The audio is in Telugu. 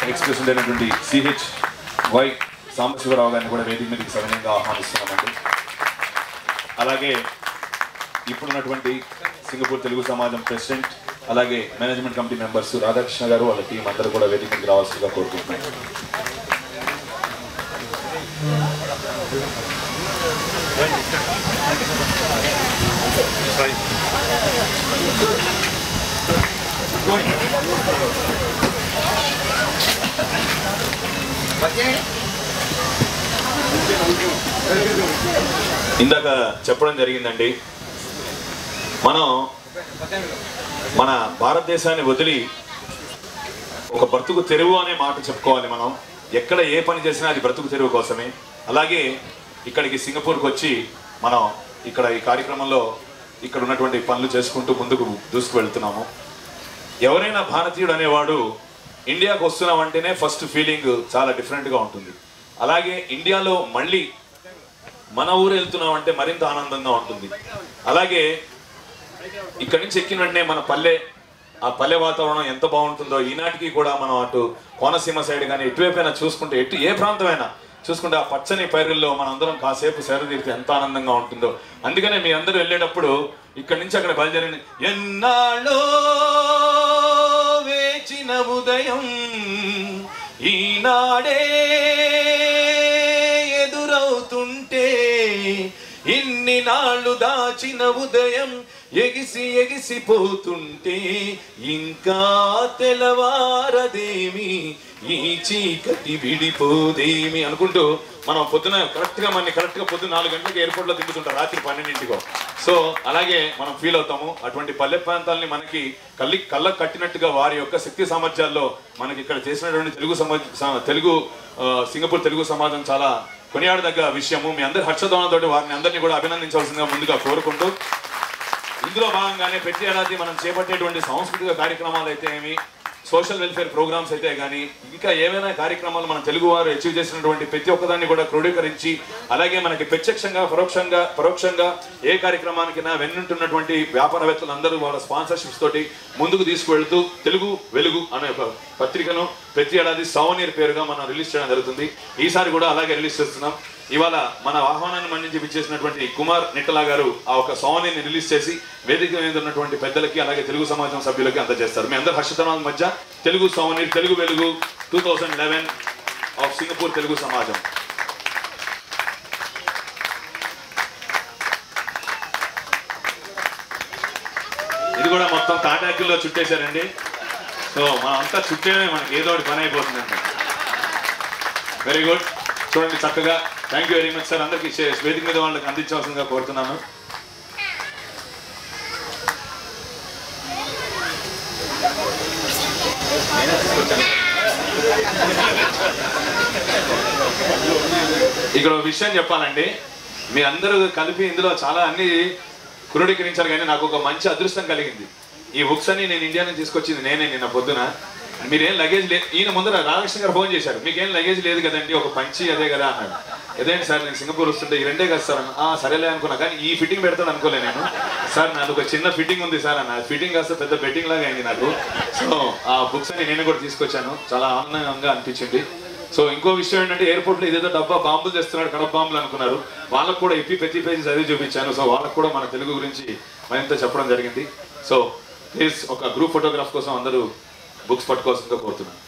ఎక్స్ ప్రెసిడెంట్ అయినటువంటి సిహెచ్ వై సాంబశివరావు గారిని కూడా వేదిక మీదకి సవినయంగా ఆహ్వానిస్తున్నామండి అలాగే ఇప్పుడున్నటువంటి సింగపూర్ తెలుగు సమాజం ప్రెసిడెంట్ అలాగే మేనేజ్మెంట్ కమిటీ మెంబర్స్ రాధాకృష్ణ గారు వాళ్ళ టీం అందరూ కూడా వేదిక మీదకి రావాల్సిందిగా కోరుకుంటున్నాను ఇందాక చెప్పడం జరిగిందండి మనం మన భారతదేశాన్ని వదిలి ఒక బ్రతుకు తెరువు అనే మాట చెప్పుకోవాలి మనం ఎక్కడ ఏ పని చేసినా అది బ్రతుకు తెరువు కోసమే అలాగే ఇక్కడికి సింగపూర్కి వచ్చి మనం ఇక్కడ ఈ కార్యక్రమంలో ఇక్కడ ఉన్నటువంటి పనులు చేసుకుంటూ ముందుకు దూసుకు వెళ్తున్నాము ఎవరైనా భారతీయుడు అనేవాడు ఇండియాకు వస్తున్నామంటేనే ఫస్ట్ ఫీలింగ్ చాలా డిఫరెంట్గా ఉంటుంది అలాగే ఇండియాలో మళ్ళీ మన ఊరు వెళ్తున్నాం అంటే మరింత ఆనందంగా ఉంటుంది అలాగే ఇక్కడి నుంచి ఎక్కిన వెంటనే మన పల్లె ఆ పల్లె వాతావరణం ఎంత బాగుంటుందో ఈనాటికి కూడా మనం అటు కోనసీమ సైడ్ కానీ ఎటువైపైనా చూసుకుంటే ఎటు ఏ ప్రాంతమైనా చూసుకుంటే ఆ పచ్చని పైరుల్లో మనందరం కాసేపు సేద తీరితే ఎంత ఆనందంగా ఉంటుందో అందుకనే మీ అందరూ వెళ్ళేటప్పుడు ఇక్కడి నుంచి అక్కడ బయలుదేరి ఎన్నాళ్ళో వేచిన ఉదయం ఈనాడే ఎదురవుతుంటే ఇన్ని నాళ్ళు దాచిన ఉదయం ఎగిసి ఎగిసిపోతుంటే ఇంకా తెల్లవారదేమి ఈ చీకటి విడిపోదేమి అనుకుంటూ మనం పొద్దున కరెక్ట్ గా మన కరెక్ట్ గా పొద్దున నాలుగు గంటలకు ఎయిర్పోర్ట్ లో దిగుతుంటాం రాత్రి పన్నెండింటికో సో అలాగే మనం ఫీల్ అవుతాము అటువంటి పల్లె ప్రాంతాలని మనకి కళ్ళి కళ్ళ కట్టినట్టుగా వారి యొక్క శక్తి సామర్థ్యాల్లో మనకి ఇక్కడ చేసినటువంటి తెలుగు సమాజ స- తెలుగు ఆ, సింగపూర్ తెలుగు సమాజం చాలా కొనియాడదగ్గ విషయము మీ అందరి హర్షధ్వానంతో వారిని అందరినీ కూడా అభినందించవలసిందిగా ముందుగా కోరుకుంటూ ఇందులో భాగంగానే ప్రతి ఏడాది మనం చేపట్టేటువంటి సాంస్కృతిక కార్యక్రమాలు అయితే ఏమి సోషల్ వెల్ఫేర్ ప్రోగ్రామ్స్ అయితే కానీ ఇంకా ఏవైనా కార్యక్రమాలు మన తెలుగు వారు అచీవ్ చేసినటువంటి ప్రతి ఒక్కదాన్ని కూడా క్రోడీకరించి అలాగే మనకి ప్రత్యక్షంగా పరోక్షంగా పరోక్షంగా ఏ కార్యక్రమానికైనా వెన్నుంటున్నటువంటి వ్యాపారవేత్తలు అందరూ వాళ్ళ స్పాన్సర్షిప్స్ తోటి ముందుకు తీసుకువెళ్తూ తెలుగు వెలుగు అనే ఒక పత్రికను ప్రతి ఏడాది సౌనీర్ పేరుగా మనం రిలీజ్ చేయడం జరుగుతుంది ఈసారి కూడా అలాగే రిలీజ్ చేస్తున్నాం ఇవాళ మన ఆహ్వానాన్ని మన్నించి విచ్చేసినటువంటి కుమార్ నిట్టలా గారు ఆ ఒక సాంగ్ని రిలీజ్ చేసి వేదిక మీద ఉన్నటువంటి పెద్దలకి అలాగే తెలుగు సమాజం సభ్యులకి అందజేస్తారు మీ అందరు హర్షతనాల మధ్య తెలుగు సాంగ్ని తెలుగు వెలుగు two thousand eleven of Singapore Telugu Samajam ఇది కూడా మొత్తం తాటాకుల్లో చుట్టేశారండి సో మనం అంతా చుట్టేనే మనకి ఏదో ఒకటి పని అయిపోతుందండి వెరీ గుడ్ చూడండి చక్కగా thank you very much sir అందరికి వేదిక మీద వాళ్ళకి అందించవలసిందిగా కోరుతున్నాను ఇక్కడ ఒక విషయం చెప్పాలండి మీ అందరూ కలిపి ఇందులో చాలా అన్ని క్రోడీకరించారు కానీ నాకు ఒక మంచి అదృష్టం కలిగింది ఈ బుక్స్ అన్ని నేను ఇండియా నుంచి తీసుకొచ్చింది నేనే నిన్న పొద్దున మీరేం లగేజ్ లేదు ఈయన ముందర రామకృష్ణ గారు ఫోన్ చేశారు మీకేం లగేజ్ లేదు కదండి ఒక పంచి అదే కదా అన్నాడు అదేంటి సార్ నేను సింగపూర్ వస్తుంటే ఈ రెండే కదా సార్ అన్న. "ఆ, సరేలే అనుకున్నా కానీ ఈ ఫిట్టింగ్ పెడతాడు అనుకోలే నేను సార్ నాది ఒక చిన్న ఫిట్టింగ్ ఉంది సార్ అన్న ఫిట్టింగ్ కాస్త పెద్ద బెట్టింగ్ లాగా అయింది నాకు సో ఆ బుక్స్ అన్ని నేను కూడా తీసుకొచ్చాను చాలా ఆనందంగా అనిపించింది సో ఇంకో విషయం ఏంటంటే ఎయిర్పోర్ట్ లో ఇదేదో డబ్బా బాంబులు తెస్తున్నాడు కడప బాంబులు అనుకున్నారు వాళ్ళకు కూడా ఇప్పి ప్రతి పేజీ చదివి చూపించాను సో వాళ్ళకు కూడా మన తెలుగు గురించి మరింత చెప్పడం జరిగింది సో ప్లీజ్ ఒక గ్రూప్ ఫోటోగ్రాఫ్ కోసం అందరూ బుక్స్ పట్టుకోవాల్సిందిగా కోరుతున్నాను